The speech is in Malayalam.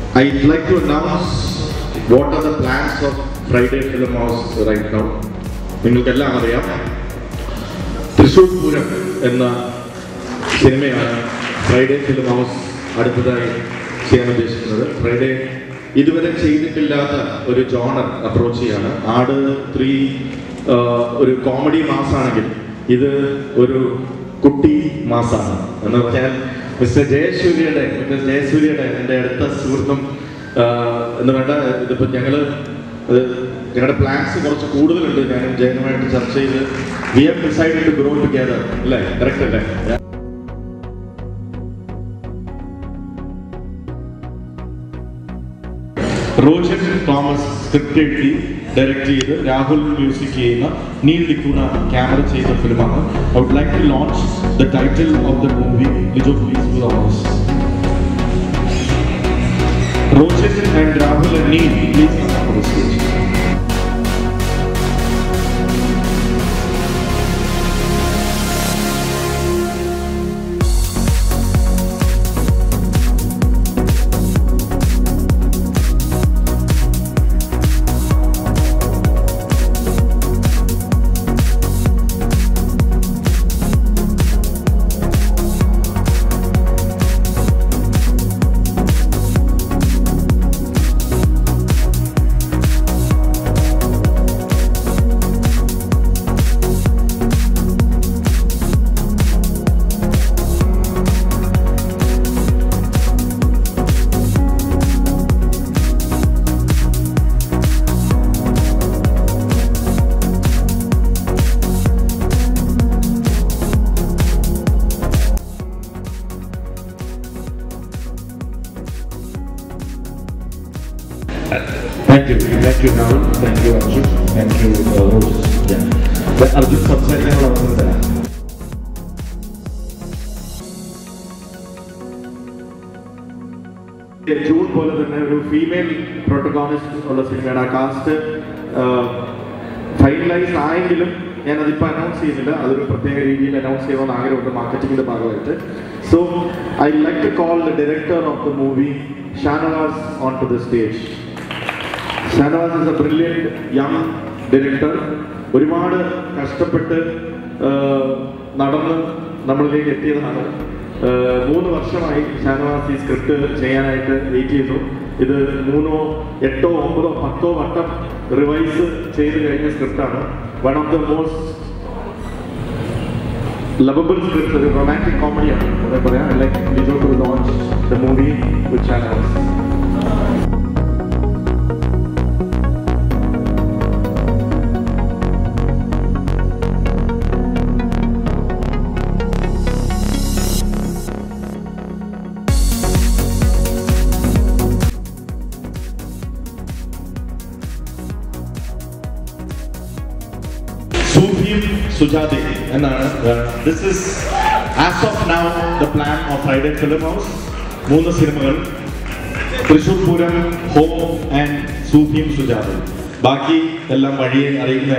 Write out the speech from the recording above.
I'd like to announce what are the plans of Friday Film House right now. നിങ്ങൾക്കെല്ലാം അറിയാം തൃശ്ശൂർ പൂരം എന്ന സിനിമയാണ് ഫ്രൈഡേ ഫിലിം ഹൗസ് അടുത്തതായി ചെയ്യാൻ ഉദ്ദേശിക്കുന്നത് ഫ്രൈഡേ ഇതുവരെ ചെയ്തിട്ടില്ലാത്ത ഒരു ജോണർ അപ്രോച്ച് ചെയ്യാണ് ആട് ത്രീ ഒരു കോമഡി മാസാണെങ്കിൽ ഇത് ഒരു കുട്ടി മാസാണ് എന്ന് പറഞ്ഞാൽ മിസ്റ്റർ ജയസൂര്യയുടെ മിസ്റ്റർ ജയസൂര്യയുടെ എൻ്റെ അടുത്ത സുഹൃത്തും ആ, എന്ന് വേണ്ട ഇതിപ്പോൾ ഞങ്ങള് അത് ഞങ്ങളുടെ പ്ലാൻസ് കുറച്ച് കൂടുതലുണ്ട് ഞാനും ജയനുമായിട്ട് ചർച്ച ചെയ്ത് we have decide to grow together അല്ലേ കറക്റ്റ് അല്ലേ റോജൻ തോമസ് സ്ക്രിപ്റ്റ് എഴുതി ഡയറക്റ്റ് ചെയ്ത് രാഹുൽ മ്യൂസിക് ചെയ്യുന്ന നീൽ ലിക്കൂണ ക്യാമറ ചെയ്ത ഫിലിമാണ് I would like to launch the title of the movie Lijo please Thomas Rojan and Rahul and Neil please come on the stage Thank you. Thank you, Rahul. Thank you, Arjun. Thank you, uh, Rose. Yeah. Arjun സംസാരിക്കാനുള്ള അവസരം തരാം ജൂൺ പോലെ തന്നെ ഒരു ഫീമെയിൽ പ്രോട്ടഗോണിസ്റ്റ് ഉള്ള സിനിമയാണ് ആ കാസ്റ്റ് ഫൈനലൈസ് ആയെങ്കിലും ഞാൻ അതിപ്പോൾ അനൗൺസ് ചെയ്യുന്നില്ല അതൊരു പ്രത്യേക രീതിയിൽ അനൗൺസ് ചെയ്യണമെന്ന് ആഗ്രഹമുണ്ട് മാർക്കറ്റിംഗിന്റെ ഭാഗമായിട്ട് so I like to call the director of the movie Shanavas on to the stage Shanavas is a brilliant young director ഒരുപാട് കഷ്ടപ്പെട്ട് ആ, നടന്ന് നമ്മളിലേക്ക് എത്തിയതാണ് ആ, മൂന്ന് വർഷമായി ഷാനവാസ് ഈ സ്ക്രിപ്റ്റ് ചെയ്യാനായിട്ട് വെയിറ്റ് ചെയ്തു ഇത് മൂന്നോ എട്ടോ ഒമ്പതോ പത്തോ വട്ടം റിവൈസ് ചെയ്ത് കഴിഞ്ഞ സ്ക്രിപ്റ്റാണ് one of the most lovable script ഒരു റൊമാൻറ്റിക് കോമഡിയാണ് എന്ന് പറയാം like Lijo to launch the movie with Shanavas സൂഫിയും സുജാതയും എന്നാണ് this is as of now the plan of Friday Film House മൂന്ന് സിനിമകൾ തൃശൂർ പൂരം ഹോം ആൻഡ് സൂഫിയും സുജാതയും ബാക്കി എല്ലാം വഴിയെ അറിയുന്ന